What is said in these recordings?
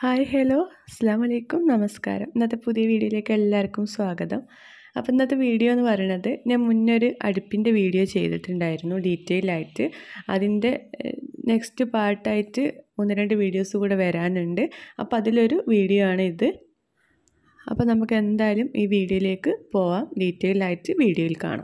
hi hello അസ്സാം വലൈക്കും നമസ്കാരം ഇന്നത്തെ പുതിയ വീഡിയോയിലേക്ക് എല്ലാവർക്കും സ്വാഗതം അപ്പോൾ ഇന്നത്തെ വീഡിയോ എന്ന് പറയുന്നത് ഞാൻ മുന്നേ ഒരു അടുപ്പിൻ്റെ വീഡിയോ ചെയ്തിട്ടുണ്ടായിരുന്നു ഡീറ്റെയിൽ ആയിട്ട് അതിൻ്റെ നെക്സ്റ്റ് പാർട്ടായിട്ട് ഒന്ന് രണ്ട് വീഡിയോസ് കൂടെ വരാനുണ്ട് അപ്പോൾ അതിലൊരു വീഡിയോ ആണ് ഇത് അപ്പോൾ നമുക്ക് എന്തായാലും ഈ വീഡിയോയിലേക്ക് പോവാം ഡീറ്റെയിൽ ആയിട്ട് വീഡിയോയിൽ കാണാം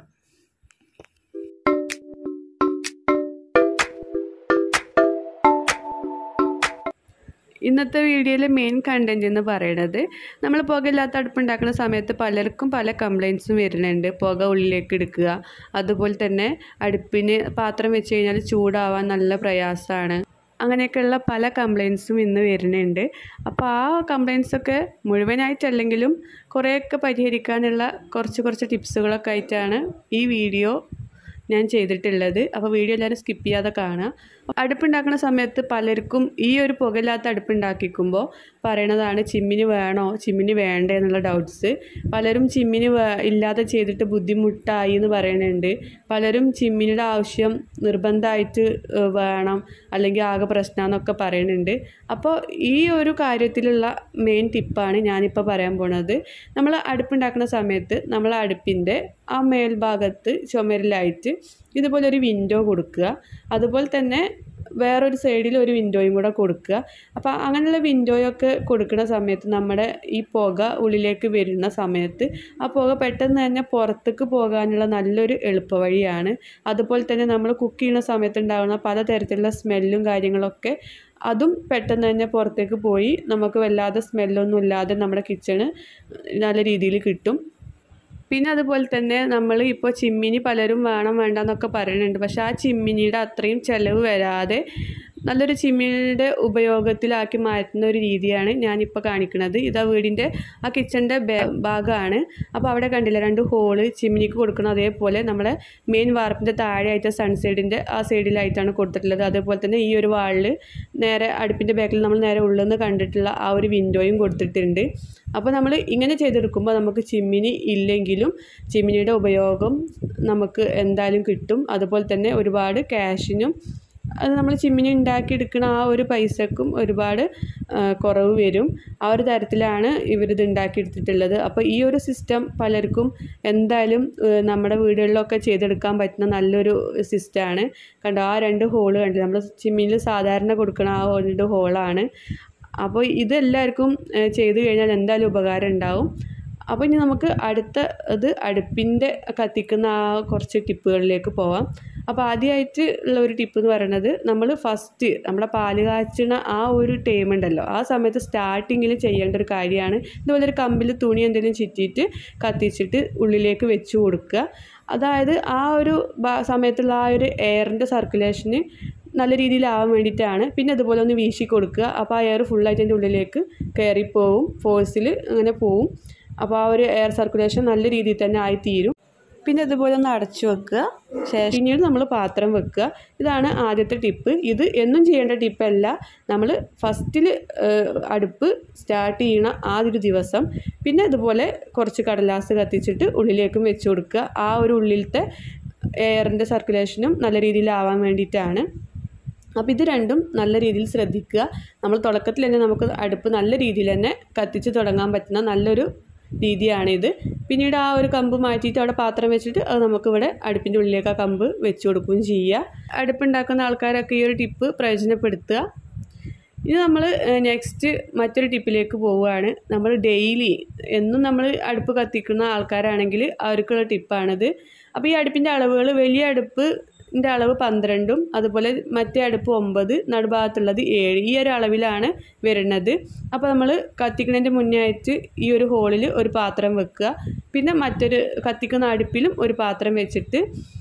ഇന്നത്തെ വീഡിയോയിലെ മെയിൻ കണ്ടൻറ് എന്ന് പറയുന്നത് നമ്മൾ പുകയില്ലാത്ത അടുപ്പുണ്ടാക്കുന്ന സമയത്ത് പലർക്കും പല കംപ്ലയിൻസും വരുന്നുണ്ട് പുക ഉള്ളിലേക്ക് എടുക്കുക അതുപോലെ തന്നെ അടുപ്പിന് പാത്രം വെച്ച് കഴിഞ്ഞാൽ ചൂടാവാൻ നല്ല പ്രയാസമാണ് അങ്ങനെയൊക്കെയുള്ള പല കംപ്ലയിൻസും ഇന്ന് വരുന്നുണ്ട് അപ്പോൾ ആ കംപ്ലയിൻസൊക്കെ മുഴുവനായിട്ടല്ലെങ്കിലും കുറേയൊക്കെ പരിഹരിക്കാനുള്ള കുറച്ച് കുറച്ച് ടിപ്സുകളൊക്കെ ആയിട്ടാണ് ഈ വീഡിയോ ഞാൻ ചെയ്തിട്ടുള്ളത് അപ്പോൾ വീഡിയോ എല്ലാവരും സ്കിപ്പ് ചെയ്യാതെ കാണുക അടുപ്പുണ്ടാക്കുന്ന സമയത്ത് പലർക്കും ഈ ഒരു പുകയില്ലാത്ത അടുപ്പുണ്ടാക്കിക്കുമ്പോൾ പറയണതാണ് ചിമ്മിനി വേണോ ചിമ്മിനി വേണ്ടേ എന്നുള്ള ഡൗട്ട്സ് പലരും ചിമ്മിനി ഇല്ലാതെ ചെയ്തിട്ട് ബുദ്ധിമുട്ടായി എന്ന് പറയുന്നുണ്ട് പലരും ചിമ്മിനിയുടെ ആവശ്യം നിർബന്ധമായിട്ട് വേണം അല്ലെങ്കിൽ ആകെ പ്രശ്നമെന്നൊക്കെ പറയുന്നുണ്ട് അപ്പോൾ ഈ ഒരു കാര്യത്തിലുള്ള മെയിൻ ടിപ്പാണ് ഞാനിപ്പോൾ പറയാൻ പോണത് നമ്മൾ അടുപ്പുണ്ടാക്കുന്ന സമയത്ത് നമ്മൾ അടുപ്പിൻ്റെ ആ മേൽഭാഗത്ത് ചുമരിലായിട്ട് ഇതുപോലെ ഒരു വിൻഡോ കൊടുക്കുക അതുപോലെ തന്നെ വേറൊരു സൈഡിൽ ഒരു വിൻഡോയും കൂടെ കൊടുക്കുക അപ്പോൾ അങ്ങനെയുള്ള വിൻഡോയൊക്കെ കൊടുക്കുന്ന സമയത്ത് നമ്മുടെ ഈ പുക ഉള്ളിലേക്ക് വരുന്ന സമയത്ത് ആ പുക പെട്ടെന്ന് തന്നെ പുറത്തേക്ക് പോകാനുള്ള നല്ലൊരു എളുപ്പവഴിയാണ് അതുപോലെ തന്നെ നമ്മൾ കുക്ക് ചെയ്യുന്ന സമയത്ത് ഉണ്ടാകുന്ന പലതരത്തിലുള്ള സ്മെല്ലും കാര്യങ്ങളൊക്കെ അതും പെട്ടെന്ന് തന്നെ പുറത്തേക്ക് പോയി നമുക്ക് വല്ലാതെ സ്മെല്ലൊന്നും ഇല്ലാതെ നമ്മുടെ കിച്ചണ് നല്ല രീതിയിൽ കിട്ടും പിന്നെ അതുപോലെ തന്നെ നമ്മൾ ഇപ്പോൾ ചിമ്മിനി പലരും വേണം വേണ്ട എന്നൊക്കെ പറയുന്നുണ്ട് പക്ഷേ ആ ചിമ്മിനിയുടെ അത്രയും ചിലവ് വരാതെ നല്ലൊരു ചിമ്മിനിയുടെ ഉപയോഗത്തിലാക്കി മാറ്റുന്ന ഒരു രീതിയാണ് ഞാനിപ്പോൾ കാണിക്കുന്നത് ഇതാ വീടിൻ്റെ ആ കിച്ചൻ്റെ ഭാഗമാണ് അപ്പോൾ അവിടെ കണ്ടില്ല രണ്ട് ഹോള് ചിമ്മിനിക്ക് കൊടുക്കണം അതേപോലെ നമ്മുടെ മെയിൻ വാർപ്പിൻ്റെ താഴെയായിട്ട് സൺസൈഡിൻ്റെ ആ സൈഡിലായിട്ടാണ് കൊടുത്തിട്ടുള്ളത് അതേപോലെ തന്നെ ഈ ഒരു വാളിൽ നേരെ അടുപ്പിൻ്റെ ബാക്കിൽ നമ്മൾ നേരെ ഉള്ളിൽ നിന്ന് കണ്ടിട്ടുള്ള ആ ഒരു വിൻഡോയും കൊടുത്തിട്ടുണ്ട് അപ്പോൾ നമ്മൾ ഇങ്ങനെ ചെയ്തെടുക്കുമ്പോൾ നമുക്ക് ചിമ്മിനി ഇല്ലെങ്കിലും ചിമ്മിനിയുടെ ഉപയോഗം നമുക്ക് എന്തായാലും കിട്ടും അതുപോലെ തന്നെ ഒരുപാട് ക്യാഷിനും അത് നമ്മൾ ചിമ്മിനി ഉണ്ടാക്കിയെടുക്കുന്ന ആ ഒരു പൈസക്കും ഒരുപാട് കുറവ് വരും ആ ഒരു തരത്തിലാണ് ഇവരിത് ഉണ്ടാക്കിയെടുത്തിട്ടുള്ളത് അപ്പോൾ ഈ ഒരു സിസ്റ്റം പലർക്കും എന്തായാലും നമ്മുടെ വീടുകളിലൊക്കെ ചെയ്തെടുക്കാൻ പറ്റുന്ന നല്ലൊരു സിസ്റ്റമാണ് കണ്ടോ ആ രണ്ട് ഹോള് കണ്ടില്ല നമ്മൾ ചിമ്മിനിൽ സാധാരണ കൊടുക്കുന്ന ആ രണ്ട് ഹോളാണ് അപ്പോൾ ഇതെല്ലാവർക്കും ചെയ്തു കഴിഞ്ഞാൽ എന്തായാലും ഉപകാരം ഉണ്ടാവും അപ്പോൾ ഇനി നമുക്ക് അടുത്ത ഇത് അടുപ്പിൻ്റെ കത്തിക്കുന്ന ആ കുറച്ച് ടിപ്പുകളിലേക്ക് പോവാം അപ്പോൾ ആദ്യമായിട്ട് ഉള്ള ഒരു ടിപ്പ് എന്ന് പറയുന്നത് നമ്മൾ ഫസ്റ്റ് നമ്മുടെ പാല് കാച്ചണ ആ ഒരു ടൈം ഉണ്ടല്ലോ ആ സമയത്ത് സ്റ്റാർട്ടിങ്ങിൽ ചെയ്യേണ്ട ഒരു കാര്യമാണ് ഇതുപോലെ ഒരു കമ്പിൽ തുണി എന്തെങ്കിലും ചുറ്റിയിട്ട് കത്തിച്ചിട്ട് ഉള്ളിലേക്ക് വെച്ച് കൊടുക്കുക അതായത് ആ ഒരു സമയത്തുള്ള ആ ഒരു എയറിൻ്റെ സർക്കുലേഷന് നല്ല രീതിയിലാവാൻ വേണ്ടിയിട്ടാണ് പിന്നെ അതുപോലെ ഒന്ന് വീശി കൊടുക്കുക അപ്പോൾ ആ എയർ ഫുള്ളായിട്ട് അതിൻ്റെ ഉള്ളിലേക്ക് കയറിപ്പോവും ഫോഴ്സിൽ അങ്ങനെ പോവും അപ്പോൾ ആ ഒരു എയർ സർക്കുലേഷൻ നല്ല രീതിയിൽ തന്നെ ആയിത്തീരും പിന്നെ ഇതുപോലെ ഒന്ന് അടച്ചു വെക്കുക ശേഷം പിന്നീട് നമ്മൾ പാത്രം വെക്കുക ഇതാണ് ആദ്യത്തെ ടിപ്പ് ഇത് എന്നും ചെയ്യേണ്ട ടിപ്പല്ല നമ്മൾ ഫസ്റ്റിൽ അടുപ്പ് സ്റ്റാർട്ട് ചെയ്യണ ആ ഒരു ദിവസം പിന്നെ ഇതുപോലെ കുറച്ച് കടലാസ് കത്തിച്ചിട്ട് ഉള്ളിലേക്കും വെച്ച് കൊടുക്കുക ആ ഒരു ഉള്ളിലത്തെ എയറിൻ്റെ സർക്കുലേഷനും നല്ല രീതിയിലാവാൻ വേണ്ടിയിട്ടാണ് അപ്പോൾ ഇത് രണ്ടും നല്ല രീതിയിൽ ശ്രദ്ധിക്കുക നമ്മൾ തുടക്കത്തിൽ തന്നെ നമുക്ക് അടുപ്പ് നല്ല രീതിയിൽ തന്നെ കത്തിച്ച് തുടങ്ങാൻ പറ്റുന്ന നല്ലൊരു രീതിയാണിത് പിന്നീട് ആ ഒരു കമ്പ് മാറ്റിയിട്ട് അവിടെ പാത്രം വെച്ചിട്ട് അത് നമുക്കിവിടെ അടുപ്പിൻ്റെ ഉള്ളിലേക്ക് ആ കമ്പ് വെച്ച് കൊടുക്കുകയും ചെയ്യുക അടുപ്പുണ്ടാക്കുന്ന ആൾക്കാരൊക്കെ ഈ ഒരു ടിപ്പ് പ്രയോജനപ്പെടുത്തുക ഇനി നമ്മൾ നെക്സ്റ്റ് മറ്റൊരു ടിപ്പിലേക്ക് പോവുകയാണ് നമ്മൾ ഡെയിലി എന്നും നമ്മൾ അടുപ്പ് കത്തിക്കുന്ന ആൾക്കാരാണെങ്കിൽ അവർക്കുള്ള ടിപ്പാണിത് അപ്പോൾ ഈ അടുപ്പിൻ്റെ അളവുകൾ വലിയ അടുപ്പ് ൻ്റെ അളവ് പന്ത്രണ്ടും അതുപോലെ മറ്റേ അടുപ്പ് ഒമ്പത് നടുഭാഗത്തുള്ളത് ഏഴ് ഈ ഒരു അളവിലാണ് വരുന്നത് അപ്പോൾ നമ്മൾ കത്തിക്കുന്നതിൻ്റെ മുന്നേ ആയിട്ട് ഈ ഒരു ഹോളിൽ ഒരു പാത്രം വെക്കുക പിന്നെ മറ്റൊരു കത്തിക്കുന്ന അടുപ്പിലും ഒരു പാത്രം വെച്ചിട്ട്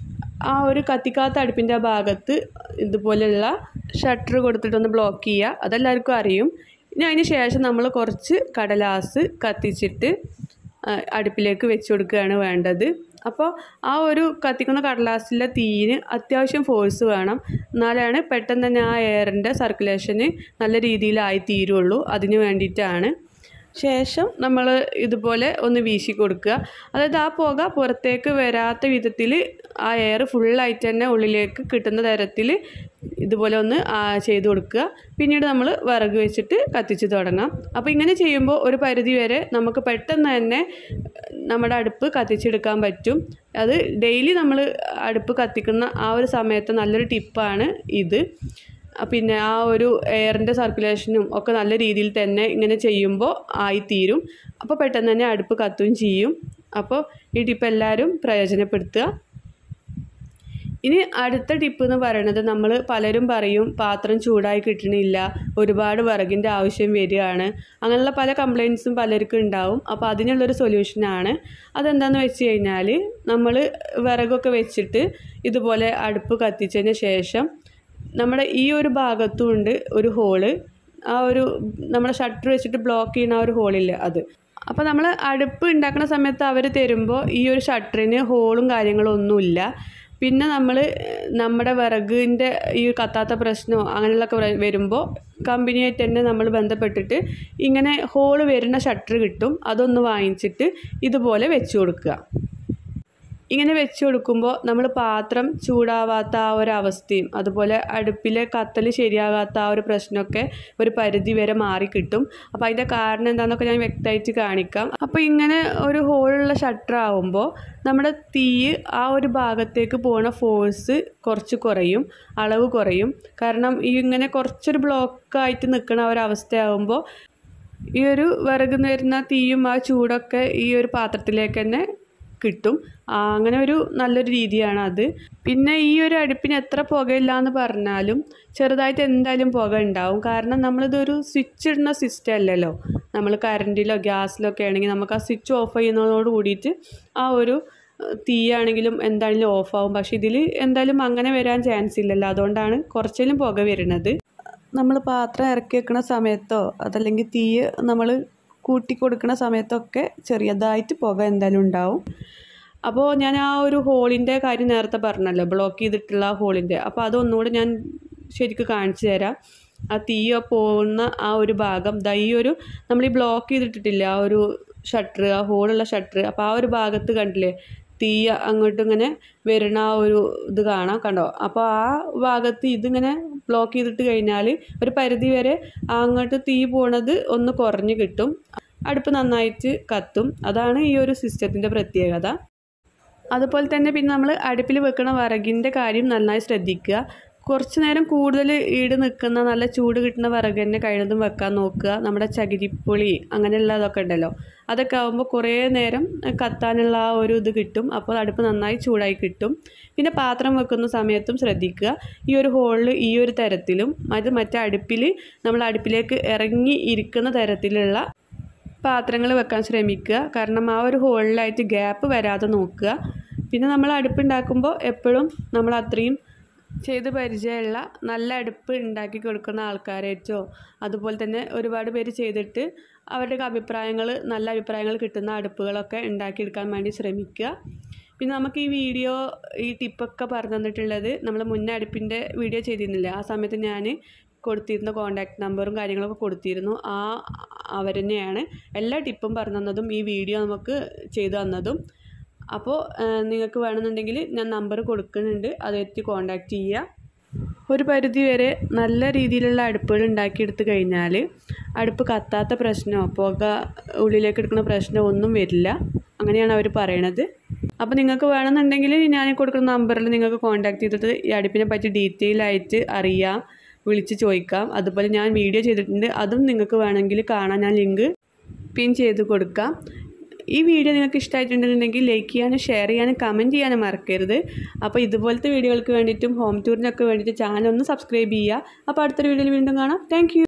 ആ ഒരു കത്തിക്കാത്ത അടുപ്പിൻ്റെ ഭാഗത്ത് ഇതുപോലെയുള്ള ഷട്ടർ കൊടുത്തിട്ടൊന്ന് ബ്ലോക്ക് ചെയ്യുക അതെല്ലാവർക്കും അറിയും ഇനി അതിന് ശേഷം നമ്മൾ കുറച്ച് കടലാസ് കത്തിച്ചിട്ട് അടുപ്പിലേക്ക് വെച്ച് കൊടുക്കുകയാണ് വേണ്ടത് അപ്പോൾ ആ ഒരു കത്തിക്കുന്ന കടലാസിലെ തീയിന് അത്യാവശ്യം ഫോഴ്സ് വേണം എന്നാലാണ് പെട്ടെന്ന് തന്നെ ആ എയറിൻ്റെ സർക്കുലേഷന് നല്ല രീതിയിലായി തീരുള്ളൂ അതിന് വേണ്ടിയിട്ടാണ് ശേഷം നമ്മൾ ഇതുപോലെ ഒന്ന് വീശി കൊടുക്കുക അതായത് ആ പുക പുറത്തേക്ക് വരാത്ത വിധത്തിൽ ആ എയർ ഫുള്ളായിട്ട് തന്നെ ഉള്ളിലേക്ക് കിട്ടുന്ന തരത്തിൽ ഇതുപോലെ ഒന്ന് ആ, ചെയ്ത് കൊടുക്കുക പിന്നീട് നമ്മൾ വിറക് വെച്ചിട്ട് കത്തിച്ച് തുടങ്ങാം അപ്പോൾ ഇങ്ങനെ ചെയ്യുമ്പോൾ ഒരു പരിധി വരെ നമുക്ക് പെട്ടെന്ന് തന്നെ നമ്മുടെ അടുപ്പ് കത്തിച്ചെടുക്കാൻ പറ്റും അത് ഡെയിലി നമ്മൾ അടുപ്പ് കത്തിക്കുന്ന ആ ഒരു സമയത്ത് നല്ലൊരു ടിപ്പാണ് ഇത് ആ, പിന്നെ ആ ഒരു എയറിൻ്റെ സർക്കുലേഷനും ഒക്കെ നല്ല രീതിയിൽ തന്നെ ഇങ്ങനെ ചെയ്യുമ്പോൾ ആയിത്തീരും അപ്പോൾ പെട്ടെന്ന് തന്നെ അടുപ്പ് കത്തുകയും ചെയ്യും അപ്പോൾ ഈ ടിപ്പ് എല്ലാവരും പ്രയോജനപ്പെടുത്തുക ഇനി അടുത്ത ടിപ്പ് എന്ന് പറയുന്നത് നമ്മൾ പലരും പറയും പാത്രം ചൂടായി കിട്ടണില്ല ഒരുപാട് വിറകിൻ്റെ ആവശ്യം വരികയാണ് അങ്ങനെയുള്ള പല കംപ്ലയിൻസും പലർക്കും ഉണ്ടാവും അപ്പോൾ അതിനുള്ളൊരു സൊല്യൂഷനാണ് അതെന്താണെന്ന് വെച്ച് കഴിഞ്ഞാൽ നമ്മൾ വിറകൊക്കെ വെച്ചിട്ട് ഇതുപോലെ അടുപ്പ് കത്തിച്ചതിന് ശേഷം നമ്മുടെ ഈ ഒരു ഭാഗത്തും ഉണ്ട് ഒരു ഹോള് ആ ഒരു നമ്മുടെ ഷട്ടർ വെച്ചിട്ട് ബ്ലോക്ക് ചെയ്യുന്ന ആ ഒരു ഹോളില്ലേ അത് അപ്പോൾ നമ്മൾ അടുപ്പ് ഉണ്ടാക്കുന്ന സമയത്ത് അവർ തരുമ്പോൾ ഈ ഒരു ഷട്ടറിന് ഹോളും കാര്യങ്ങളും ഒന്നുമില്ല പിന്നെ നമ്മൾ നമ്മുടെ വിറകിൻ്റെ ഈ കത്താത്ത പ്രശ്നമോ അങ്ങനെയുള്ളൊക്കെ വര- വരുമ്പോൾ കമ്പനിയായിട്ട് തന്നെ നമ്മൾ ബന്ധപ്പെട്ടിട്ട് ഇങ്ങനെ ഹോള് വരുന്ന ഷട്ടർ കിട്ടും അതൊന്ന് വാങ്ങിച്ചിട്ട് ഇതുപോലെ വെച്ച് കൊടുക്കുക ഇങ്ങനെ വെച്ച് കൊടുക്കുമ്പോൾ നമ്മൾ പാത്രം ചൂടാവാത്ത ആ ഒരു അവസ്ഥയും അതുപോലെ അടുപ്പിലെ കത്തൽ ശരിയാകാത്ത ആ ഒരു പ്രശ്നമൊക്കെ ഒരു പരിധി വരെ മാറിക്കിട്ടും അപ്പോൾ അതിൻ്റെ കാരണം എന്താണെന്നൊക്കെ ഞാൻ വ്യക്തമായിട്ട് കാണിക്കാം അപ്പോൾ ഇങ്ങനെ ഒരു ഹോളുള്ള ഷട്ടർ ആവുമ്പോൾ നമ്മുടെ തീ ആ ഒരു ഭാഗത്തേക്ക് പോണ ഫോഴ്സ് കുറച്ച് കുറയും അളവ് കുറയും കാരണം ഈ ഇങ്ങനെ കുറച്ചൊരു ബ്ലോക്കായിട്ട് നിൽക്കുന്ന ഒരു അവസ്ഥയാകുമ്പോൾ ഈ ഒരു വിറക് വരുന്ന തീയും ആ ചൂടൊക്കെ ഈ ഒരു പാത്രത്തിലേക്ക് തന്നെ കിട്ടും ആ, അങ്ങനെ ഒരു നല്ലൊരു രീതിയാണ് അത് പിന്നെ ഈ ഒരു അടുപ്പിന് എത്ര പുകയില്ല എന്ന് പറഞ്ഞാലും ചെറുതായിട്ട് എന്തായാലും പുക ഉണ്ടാവും കാരണം നമ്മളിതൊരു സ്വിച്ച് ഇടുന്ന സിസ്റ്റം അല്ലല്ലോ നമ്മൾ കറണ്ടിലോ ഗ്യാസിലോ ഒക്കെ ആണെങ്കിൽ നമുക്ക് ആ സ്വിച്ച് ഓഫ് ചെയ്യുന്നതോട് കൂടിയിട്ട് ആ ഒരു ഏഹ്, തീയാണെങ്കിലും എന്താണെങ്കിലും ഓഫാവും പക്ഷേ ഇതിൽ എന്തായാലും അങ്ങനെ വരാൻ ചാൻസ് ഇല്ലല്ലോ അതുകൊണ്ടാണ് കുറച്ചേലും പുക വരുന്നത് നമ്മൾ പാത്രം ഇറക്കി വെക്കുന്ന സമയത്തോ അതല്ലെങ്കിൽ തീ നമ്മൾ കൂട്ടി കൊടുക്കുന്ന സമയത്തൊക്കെ ചെറിയതായിട്ട് പുക എന്തായാലും ഉണ്ടാവും അപ്പോൾ ഞാൻ ആ ഒരു ഹോളിൻ്റെ കാര്യം നേരത്തെ പറഞ്ഞല്ലോ ബ്ലോക്ക് ചെയ്തിട്ടുള്ള ആ ഹോളിൻ്റെ അപ്പോൾ അതൊന്നുകൂടെ ഞാൻ ശരിക്കും കാണിച്ചു തരാം ആ തീ പോകുന്ന ആ ഒരു ഭാഗം ദാ ഈ ഒരു നമ്മൾ ഈ ബ്ലോക്ക് ചെയ്തിട്ടിട്ടില്ല ആ ഒരു ഷട്ടർ ആ ഹോളുള്ള ഷട്ടർ അപ്പോൾ ആ ഒരു ഭാഗത്ത് കണ്ടില്ലേ തീ അങ്ങോട്ടും ഇങ്ങനെ വരുന്ന ആ ഒരു ഇത് കാണാം കണ്ടോ അപ്പോൾ ആ ഭാഗത്ത് ഇതിങ്ങനെ ബ്ലോക്ക് ചെയ്തിട്ട് കഴിഞ്ഞാൽ ഒരു പരിധി വരെ അങ്ങോട്ട് തീ പോണത് ഒന്ന് കുറഞ്ഞ് കിട്ടും അടുപ്പ് നന്നായിട്ട് കത്തും അതാണ് ഈ ഒരു സിസ്റ്റത്തിൻ്റെ പ്രത്യേകത അതുപോലെ തന്നെ പിന്നെ നമ്മൾ അടുപ്പിൽ വെക്കുന്ന വിറകിൻ്റെ കാര്യം നന്നായി ശ്രദ്ധിക്കുക കുറച്ച് നേരം കൂടുതൽ ഈട് നിൽക്കുന്ന നല്ല ചൂട് കിട്ടുന്ന വിറക് തന്നെ കഴിയുന്നതും വെക്കാൻ നോക്കുക നമ്മുടെ ചകിരിപ്പൊളി അങ്ങനെയുള്ളതൊക്കെ ഉണ്ടല്ലോ അതൊക്കെ ആകുമ്പോൾ കുറേ നേരം കത്താനുള്ള ആ ഒരു ഇത് കിട്ടും അപ്പോൾ അടുപ്പ് നന്നായി ചൂടായി കിട്ടും പിന്നെ പാത്രം വെക്കുന്ന സമയത്തും ശ്രദ്ധിക്കുക ഈ ഒരു ഹോളിൽ ഈ ഒരു തരത്തിലും അത് മറ്റേ അടുപ്പിൽ നമ്മൾ അടുപ്പിലേക്ക് ഇറങ്ങി ഇരിക്കുന്ന തരത്തിലുള്ള പാത്രങ്ങൾ വെക്കാൻ ശ്രമിക്കുക കാരണം ആ ഒരു ഹോളിലായിട്ട് ഗ്യാപ്പ് വരാതെ നോക്കുക പിന്നെ നമ്മൾ അടുപ്പുണ്ടാക്കുമ്പോൾ എപ്പോഴും നമ്മൾ അത്രയും ചെയ്ത് പരിചയമുള്ള നല്ല അടുപ്പ് ഉണ്ടാക്കി കൊടുക്കുന്ന ആൾക്കാരായിട്ടോ അതുപോലെ തന്നെ ഒരുപാട് പേര് ചെയ്തിട്ട് അവരുടെ അഭിപ്രായങ്ങൾ നല്ല അഭിപ്രായങ്ങൾ കിട്ടുന്ന അടുപ്പുകളൊക്കെ ഉണ്ടാക്കിയെടുക്കാൻ വേണ്ടി ശ്രമിക്കുക പിന്നെ നമുക്ക് ഈ വീഡിയോ ഈ ടിപ്പൊക്കെ പറഞ്ഞു തന്നിട്ടുള്ളത് നമ്മൾ മുന്നേ അടുപ്പിൻ്റെ വീഡിയോ ചെയ്തിരുന്നില്ല ആ സമയത്ത് ഞാൻ കൊടുത്തിരുന്ന കോൺടാക്ട് നമ്പറും കാര്യങ്ങളൊക്കെ കൊടുത്തിരുന്നു ആ അവർ തന്നെയാണ് എല്ലാ ടിപ്പും പറഞ്ഞു തന്നതും ഈ വീഡിയോ നമുക്ക് ചെയ്തു തന്നതും അപ്പോൾ നിങ്ങൾക്ക് വേണമെന്നുണ്ടെങ്കിൽ ഞാൻ നമ്പർ കൊടുക്കുന്നുണ്ട് അതെത്തി കോൺടാക്റ്റ് ചെയ്യുക ഒരു പരിധി വരെ നല്ല രീതിയിലുള്ള അടുപ്പുകൾ ഉണ്ടാക്കിയെടുത്ത് കഴിഞ്ഞാൽ അടുപ്പ് കത്താത്ത പ്രശ്നമോ പുക ഉള്ളിലേക്ക് എടുക്കുന്ന പ്രശ്നമോ ഒന്നും വരില്ല അങ്ങനെയാണ് അവർ പറയണത് അപ്പോൾ നിങ്ങൾക്ക് വേണമെന്നുണ്ടെങ്കിൽ ഞാൻ കൊടുക്കുന്ന നമ്പറിൽ നിങ്ങൾക്ക് കോൺടാക്ട് ചെയ്തിട്ട് ഈ അടുപ്പിനെ പറ്റി ഡീറ്റെയിൽ ആയിട്ട് അറിയാം വിളിച്ച് ചോദിക്കാം അതുപോലെ ഞാൻ വീഡിയോ ചെയ്തിട്ടുണ്ട് അതും നിങ്ങൾക്ക് വേണമെങ്കിൽ കാണാൻ ഞാൻ ലിങ്ക് പിൻ ചെയ്ത് കൊടുക്കാം ഈ വീഡിയോ നിങ്ങൾക്ക് ഇഷ്ടമായിട്ടുണ്ടെന്നുണ്ടെങ്കിൽ ലൈക്ക് ചെയ്യാനും ഷെയർ ചെയ്യാനും കമൻറ്റ് ചെയ്യാനും മറക്കരുത് അപ്പോൾ ഇതുപോലത്തെ വീഡിയോകൾക്ക് വേണ്ടിയിട്ടും ഹോം ടൂറിനൊക്കെ വേണ്ടിയിട്ട് ചാനൽ ഒന്ന് സബ്സ്ക്രൈബ് ചെയ്യുക അപ്പോൾ അടുത്തൊരു വീഡിയോയിൽ വീണ്ടും കാണാം താങ്ക്